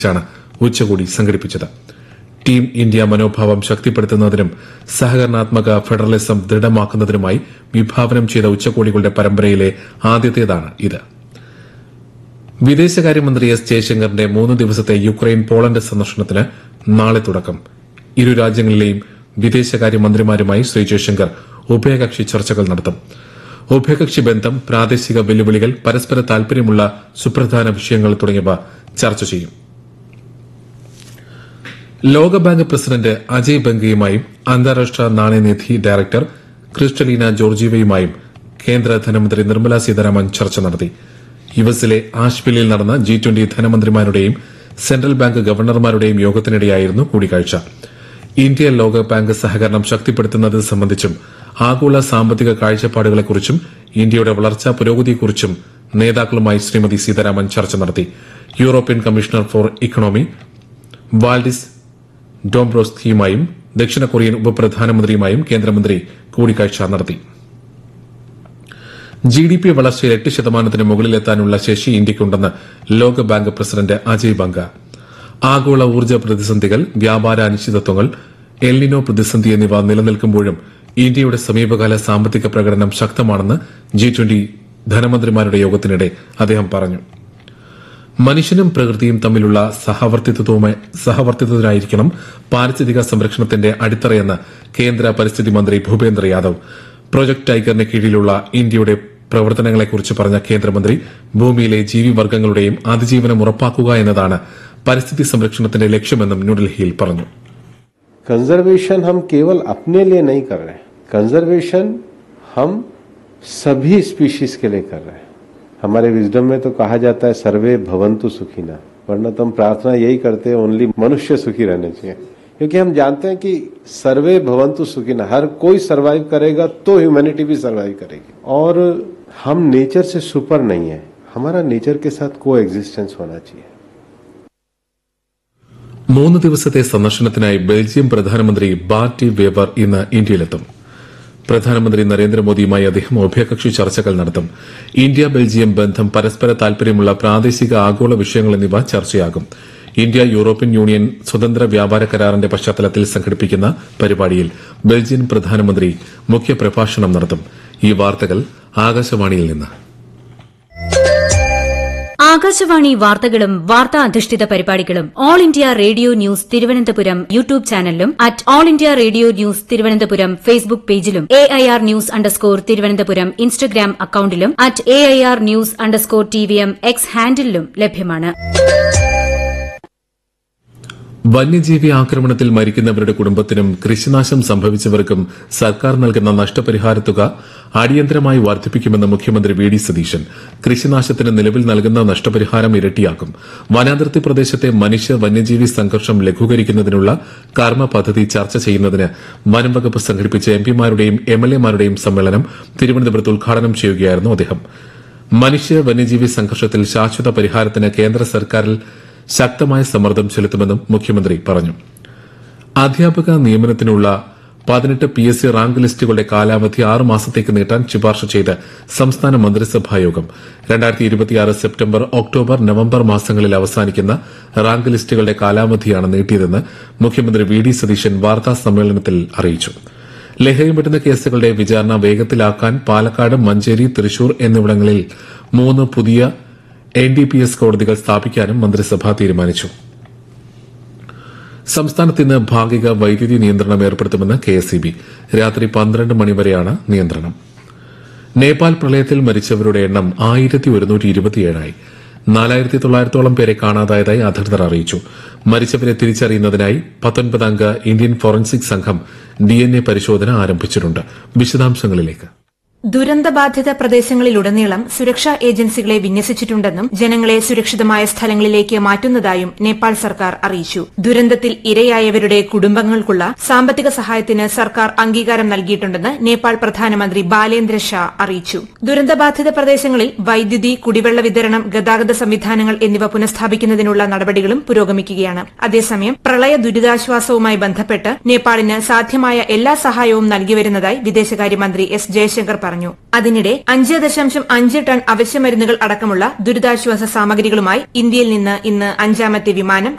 ാണ് ഉച്ചകോടി സംഘടിപ്പിച്ചത് ടീം ഇന്ത്യ മനോഭാവം ശക്തിപ്പെടുത്തുന്നതിനും സഹകരണാത്മക ഫെഡറലിസം ദൃഢമാക്കുന്നതിനുമായി വിഭാവനം ചെയ്ത ഉച്ചകോടികളുടെ പരമ്പരയിലെ ആദ്യത്തേതാണ് ഇത് വിദേശകാര്യമന്ത്രി എസ് ജയശങ്കറിന്റെ മൂന്ന് ദിവസത്തെ യുക്രൈൻ പോളണ്ട് സന്ദർശനത്തിന് നാളെ തുടക്കം ഇരു രാജ്യങ്ങളിലെയും വിദേശകാര്യമന്ത്രിമാരുമായി ശ്രീ ജയശങ്കർ ഉഭയകക്ഷി ചർച്ചകൾ നടത്തും ഉഭയകക്ഷി ബന്ധം പ്രാദേശിക വെല്ലുവിളികൾ പരസ്പര താൽപര്യമുള്ള സുപ്രധാന വിഷയങ്ങൾ തുടങ്ങിയവ ചർച്ച ചെയ്യും ലോകബാങ്ക് പ്രസിഡന്റ് അജയ് ബംഗയുമായും അന്താരാഷ്ട്ര നാണയനിധി ഡയറക്ടർ ക്രിസ്റ്റലീന ജോർജീവയുമായും കേന്ദ്ര ധനമന്ത്രി നിർമ്മല സീതാരാമൻ ചർച്ച നടത്തി യുഎസിലെ ആഷ്വില്ലിൽ നടന്ന ജി ട്വന്റി ധനമന്ത്രിമാരുടെയും സെൻട്രൽ ബാങ്ക് ഗവർണർമാരുടെയും യോഗത്തിനിടെയായിരുന്നു കൂടിക്കാഴ്ച ഇന്ത്യ ലോകബാങ്ക് സഹകരണം ശക്തിപ്പെടുത്തുന്നത് സംബന്ധിച്ചും ആഗോള സാമ്പത്തിക കാഴ്ചപ്പാടുകളെക്കുറിച്ചും ഇന്ത്യയുടെ വളർച്ചാ പുരോഗതിയെക്കുറിച്ചും നേതാക്കളുമായി ശ്രീമതി സീതാരാമൻ ചർച്ച നടത്തി European commissioner for economy Valdis ഡോംബ്രോസ്കിയുമായും ദക്ഷിണ കൊറിയൻ ഉപപ്രധാനമന്ത്രിയുമായും കേന്ദ്രമന്ത്രി കൂടിക്കാഴ്ച നടത്തി ജി ഡി പി വളർച്ചയിൽ എട്ട് ശതമാനത്തിന് മുകളിലെത്താനുള്ള ശേഷി ഇന്ത്യയ്ക്കുണ്ടെന്ന് ലോകബാങ്ക് പ്രസിഡന്റ് അജയ് ബംഗ ആഗോള ഊർജ്ജ പ്രതിസന്ധികൾ വ്യാപാര അനിശ്ചിതത്വങ്ങൾ എൽനിനോ പ്രതിസന്ധി എന്നിവ നിലനിൽക്കുമ്പോഴും ഇന്ത്യയുടെ സമീപകാല സാമ്പത്തിക പ്രകടനം ശക്തമാണെന്ന് ജി ട്വന്റി ധനമന്ത്രിമാരുടെ യോഗത്തിനിടെ അദ്ദേഹം പറഞ്ഞു മനുഷ്യനും പ്രകൃതിയും തമ്മിലുള്ള സഹവർത്തിത്വവുമായി സഹവർത്തിത്വത്തിനായിരിക്കണം പാരിസ്ഥിതിക സംരക്ഷണത്തിന്റെ അടിത്തറയെന്ന് കേന്ദ്ര പരിസ്ഥിതി മന്ത്രി ഭൂപേന്ദ്ര യാദവ് പ്രൊജക്ട് ടൈഗറിന് കീഴിലുള്ള ഇന്ത്യയുടെ പ്രവർത്തനങ്ങളെക്കുറിച്ച് പറഞ്ഞ കേന്ദ്രമന്ത്രി ഭൂമിയിലെ ജീവിവർഗ്ഗങ്ങളുടെയും അതിജീവനം ഉറപ്പാക്കുക എന്നതാണ് പരിസ്ഥിതി സംരക്ഷണത്തിന്റെ ലക്ഷ്യമെന്നും ന്യൂഡൽഹിയിൽ പറഞ്ഞു कंजर्वेशन हम केवल अपने लिए नहीं कर रहे हैं कंजर्वेशन हम सभी स्पीशीज के लिए कर रहे हैं हमारे विजडम में तो कहा जाता है सर्वे भवंतु सुखीना वरना तो हम प्रार्थना यही करते हैं ओनली मनुष्य सुखी रहने चाहिए क्योंकि हम जानते हैं कि सर्वे भवंतु सुखीना हर कोई सरवाइव करेगा तो ह्यूमैनिटी भी सरवाइव करेगी और हम नेचर से सुपर नहीं है हमारा नेचर के साथ को एग्जिस्टेंस होना चाहिए മൂന്ന് ദിവസത്തെ സന്ദർശനത്തിനായി ബെൽജിയം പ്രധാനമന്ത്രി ബാർട്ടി വേബർ ഇന്ന് ഇന്ത്യയിലെത്തും പ്രധാനമന്ത്രി നരേന്ദ്രമോദിയുമായി അദ്ദേഹം ഉഭയകക്ഷി ചർച്ചകൾ നടത്തും ഇന്ത്യ ബെൽജിയം ബന്ധം പരസ്പര താൽപര്യമുള്ള പ്രാദേശിക ആഗോള വിഷയങ്ങൾ എന്നിവ ചർച്ചയാകും ഇന്ത്യ യൂറോപ്യൻ യൂണിയൻ സ്വതന്ത്ര വ്യാപാര കരാറിന്റെ പശ്ചാത്തലത്തിൽ സംഘടിപ്പിക്കുന്ന പരിപാടിയിൽ ബെൽജിയൻ പ്രധാനമന്ത്രി മുഖ്യപ്രഭാഷണം നടത്തും ഈ വാർത്തകൾ ആകാശവാണിയിൽ നിന്ന് ആകാശവാണി വാർത്തകളും വാർത്താ അധിഷ്ഠിത പരിപാടികളും All India Radio news Thiruvananthapuram YouTube ചാനലിലും at All India Radio news Thiruvananthapuram Facebook പേജിലും A I R news underscore Thiruvananthapuram Instagram അക്കൌണ്ടിലും at A I R news underscore T V M X ഹാൻഡിലും ലഭ്യമാണ് വന്യജീവി ആക്രമണത്തിൽ മരിക്കുന്നവരുടെ കുടുംബത്തിനും കൃഷിനാശം സംഭവിച്ചവർക്കും സർക്കാർ നൽകുന്ന നഷ്ടപരിഹാര തുക അടിയന്തരമായി വർദ്ധിപ്പിക്കുമെന്ന് മുഖ്യമന്ത്രി വി ഡി സതീശൻ കൃഷിനാശത്തിന് നിലവിൽ നൽകുന്ന നഷ്ടപരിഹാരം ഇരട്ടിയാക്കും വനാതിർത്തി പ്രദേശത്തെ മനുഷ്യ വന്യജീവി സംഘർഷം ലഘൂകരിക്കുന്നതിനുള്ള കർമ്മ പദ്ധതി ചർച്ച ചെയ്യുന്നതിന് വനം വകുപ്പ് സംഘടിപ്പിച്ച എംപിമാരുടെയും എംഎൽഎമാരുടെയും സമ്മേളനം തിരുവനന്തപുരത്ത് ഉദ്ഘാടനം ചെയ്യുകയായിരുന്നു അദ്ദേഹം മനുഷ്യ വന്യജീവി സംഘർഷത്തിൽ ശാശ്വത പരിഹാരത്തിന് കേന്ദ്ര സർക്കാരിൽ ശക്തമായ സമ്മർദ്ദം ചെലുത്തുമെന്നും മുഖ്യമന്ത്രി പറഞ്ഞു അധ്യാപക നിയമനത്തിനുള്ള പതിനെട്ട് പി എസ് സി റാങ്ക് ലിസ്റ്റുകളുടെ കാലാവധി ആറ് മാസത്തേക്ക് നീട്ടാൻ ശുപാർശ ചെയ്ത് സംസ്ഥാന മന്ത്രിസഭായോഗം രണ്ടായിരത്തി ഇരുപത്തിയാറ് സെപ്റ്റംബർ ഒക്ടോബർ നവംബർ മാസങ്ങളിൽ അവസാനിക്കുന്ന റാങ്ക് ലിസ്റ്റുകളുടെ കാലാവധിയാണ് നീട്ടിയതെന്ന് മുഖ്യമന്ത്രി വി ഡി സതീശൻ വാർത്താ സമ്മേളനത്തിൽ അറിയിച്ചു ലഹരി മരുന്ന് കേസുകളുടെ വിചാരണ വേഗത്തിലാക്കാൻ പാലക്കാട് മഞ്ചേരി തൃശൂർ എന്നിവിടങ്ങളിൽ മൂന്ന് പുതിയ എൻ ഡി പി എസ് കോടതികൾ സ്ഥാപിക്കാനും മന്ത്രിസഭ തീരുമാനിച്ചു സംസ്ഥാനത്ത് ഇന്ന് ഭാഗിക വൈദ്യുതി നിയന്ത്രണം ഏർപ്പെടുത്തുമെന്ന് കെ എസ് ബി രാത്രി പന്ത്രണ്ട് മണിവരെയാണ് നിയന്ത്രണം നേപ്പാൾ പ്രളയത്തിൽ മരിച്ചവരുടെ എണ്ണം ആയിരത്തി ഒരുന്നൂറ്റി ഇരുപത്തിയേഴായി നാലായിരത്തി തൊള്ളായിരത്തോളം പേരെ കാണാതായതായി അധികൃതർ അറിയിച്ചു മരിച്ചവരെ തിരിച്ചറിയുന്നതിനായി പത്തൊൻപതംഗ ഇന്ത്യൻ ഫോറൻസിക് സംഘം ഡിഎൻഎ പരിശോധന ആരംഭിച്ചിട്ടുണ്ട് വിശദാംശങ്ങളിലേക്ക് ദുരന്തബാധിത പ്രദേശങ്ങളിലുടനീളം സുരക്ഷാ ഏജൻസികളെ വിന്യസിച്ചിട്ടുണ്ടെന്നും ജനങ്ങളെ സുരക്ഷിതമായ സ്ഥലങ്ങളിലേക്ക് മാറ്റുന്നതായും നേപ്പാൾ സർക്കാർ അറിയിച്ചു ദുരന്തത്തിൽ ഇരയായവരുടെ കുടുംബങ്ങൾക്കുള്ള സാമ്പത്തിക സഹായത്തിന് സർക്കാർ അംഗീകാരം നൽകിയിട്ടുണ്ടെന്ന് നേപ്പാൾ പ്രധാനമന്ത്രി ബാലേന്ദ്ര ഷാ അറിയിച്ചു ദുരന്തബാധിത പ്രദേശങ്ങളിൽ വൈദ്യുതി കുടിവെള്ള വിതരണം ഗതാഗത സംവിധാനങ്ങൾ എന്നിവ പുനഃസ്ഥാപിക്കുന്നതിനുള്ള നടപടികളും പുരോഗമിക്കുകയാണ് അതേസമയം പ്രളയ ദുരിതാശ്വാസവുമായി ബന്ധപ്പെട്ട് നേപ്പാളിന് സാധ്യമായ എല്ലാ സഹായവും നൽകിവരുന്നതായി വിദേശകാര്യമന്ത്രി എസ് ജയശങ്കർ പറഞ്ഞു പറഞ്ഞു അതിനിടെ അഞ്ച് ദശാംശം അഞ്ച് ടൺ അവശ്യമരുന്നുകൾ അടക്കമുള്ള ദുരിതാശ്വാസ സാമഗ്രികളുമായി ഇന്ത്യയിൽ നിന്ന് ഇന്ന് അഞ്ചാമത്തെ വിമാനം